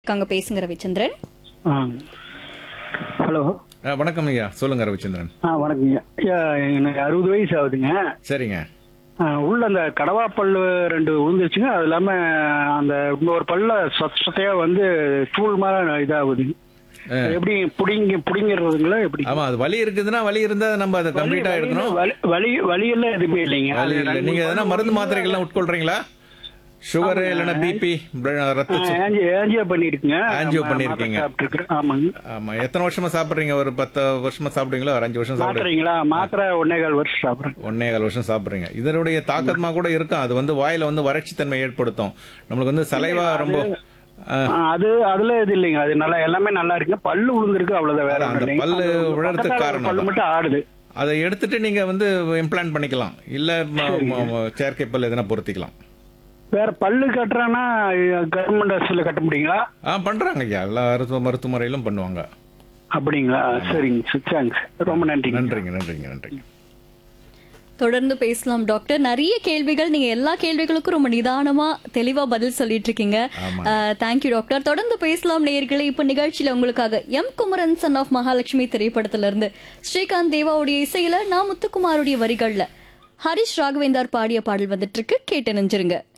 இருக்காங்க பேசுங்க ரவிச்சந்திரன் ஆ ஹலோ ஆ, வணக்கம் ஐயா சொல்லுங்க ரவிச்சந்திரன் ஆ வணக்கங்க ஐயா எனக்கு அறுபது வயசு ஆகுதுங்க சரிங்க ஆ, உள்ள அந்த கடவா பல்லு ரெண்டு விழுந்துருச்சுங்க அது இல்லாம அந்த இன்னொரு பல்ல சொத்த சொத்தையா வந்து தூள் மாதிரி இதாகுது ஆ. எப்படி புடிங்கி புடிங்கிறதுங்களா எப்படி ஆமா அது வலி இருக்குதுன்னா வலி இருந்தா நம்ம அதை கம்ப்ளீட்டா எடுக்கணும் வலி வலி வலியெல்லாம் எதுவுமே இல்லைங்க வலி இல்ல நீங்க எதனா மருந்து மாத்திரைகள்லாம் உட்கொள்றீங்களா சுகர் இல்லைன்னா பிபி ரத்த சு- ஏஞ்சியோ பண்ணிருக்குங்க Angio பண்ணிருக்கீங்க. சாப்பிட்டுருக்கேன் ஆமாங்க ஆமா எத்தனை வருஷமா சாப்பிடுறீங்க ஒரு பத்து வருஷமா சாப்பிடுறீங்களா ஒரு அஞ்சு வருஷம் சாப்பிடுறீங்க மாத்திரைங்களா மாத்திரை ஒன்னே கால் வருஷம் சாப்பிட்றேன் ஒன்னே கால் வருஷம் சாப்பிடுறீங்க இதனுடைய தாக்கமா கூட இருக்கும் அது வந்து வாயில வந்து வறட்சி தன்மை ஏற்படுத்தும் நம்மளுக்கு வந்து சலைவா ரொம்ப ஆ, அது அதுல இது இல்லைங்க அது நல்லா எல்லாமே நல்லா இருக்குங்க பல்லு விழுந்திருக்கு அவ்வளவுதான் வேற அந்த ஒண்ணும் இல்லைங்க. பல்லு அது விழறதுக்கு பக்கத்தால ஒரு காரணம் பல்லு அதான். மட்டும் ஆடுது அதை எடுத்துட்டு நீங்க வந்து இம்ப்ளான்ட் பண்ணிக்கலாம் இல்ல ம- ம- ம- செயற்கை பல் எதனா பொருத்திக்கலாம் வேற பல்லு கட்டுறான்னா கவர்மெண்ட் ஹாஸ்பிட்டல் கட்ட முடியுங்களா ஆ பண்றாங்க ஐயா எல்லா மருத்துவ மருத்துவமுறையிலும் பண்ணுவாங்க அப்படிங்களா சரிங்க தேங்க்ஸ் ரொம்ப நன்றிங்க நன்றிங்க நன்றிங்க நன்றிங்க தொடர்ந்து பேசலாம் டாக்டர் நிறைய கேள்விகள் நீங்க எல்லா கேள்விகளுக்கும் ரொம்ப நிதானமா தெளிவா பதில் சொல்லிட்டு இருக்கீங்க ஆமா. தேங்க்யூ டாக்டர் தொடர்ந்து பேசலாம் நேயர்களே இப்ப நிகழ்ச்சியில உங்களுக்காக M Kumaran son of Mahalakshmi திரைப்படத்துல இருந்து ஸ்ரீகாந்த் தேவாவுடைய இசையில நான் முத்துக்குமாருடைய வரிகள்ல ஹரிஷ் ராகவேந்தார் பாடிய பாடல் வந்துட்டு இருக்கு கேட்டு நெஞ்சிருங்க